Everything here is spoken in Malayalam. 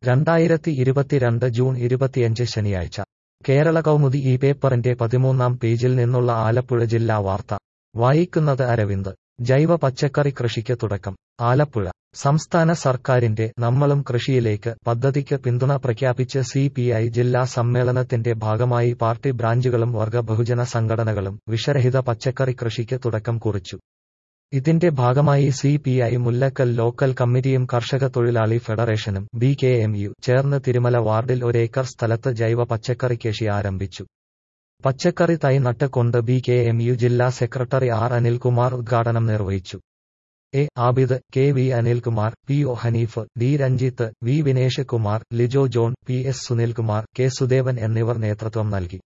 രണ്ടായിരത്തി ഇരുപത്തിരണ്ട് ജൂൺ ഇരുപത്തിയഞ്ച് ശനിയാഴ്ച കേരള കൗമുദി ഈ പേപ്പറിന്റെ പതിമൂന്നാം പേജിൽ നിന്നുള്ള ആലപ്പുഴ ജില്ലാ വാർത്ത വായിക്കുന്നത് അരവിന്ദ് ജൈവ പച്ചക്കറി കൃഷിക്ക് തുടക്കം ആലപ്പുഴ സംസ്ഥാന സർക്കാരിന്റെ നമ്മളും കൃഷിയിലേക്ക് പദ്ധതിക്ക് പിന്തുണ പ്രഖ്യാപിച്ച് സി പി ഐ ജില്ലാ സമ്മേളനത്തിന്റെ ഭാഗമായി പാർട്ടി ബ്രാഞ്ചുകളും വർഗ ബഹുജന സംഘടനകളും വിഷരഹിത പച്ചക്കറി കൃഷിക്ക് തുടക്കം കുറിച്ചു ഇതിന്റെ ഭാഗമായി C P I Mullakkal local കമ്മിറ്റിയും കർഷക തൊഴിലാളി ഫെഡറേഷനും ബി കെ എം യു ചേർന്ന് തിരുമല വാർഡിൽ ഒരേക്കർ സ്ഥലത്ത് ജൈവ പച്ചക്കറി കൃഷി ആരംഭിച്ചു പച്ചക്കറി തൈ നട്ട് കൊണ്ട് ബി കെ എം യു ജില്ലാ സെക്രട്ടറി ആർ അനിൽകുമാർ ഉദ്ഘാടനം നിർവഹിച്ചു A Abid K V Anilkumar P O Hanif D Ranjith V Vinesh Kumar Lijo John P S Sunilkumar K Sudevan എന്നിവർ നേതൃത്വം നൽകി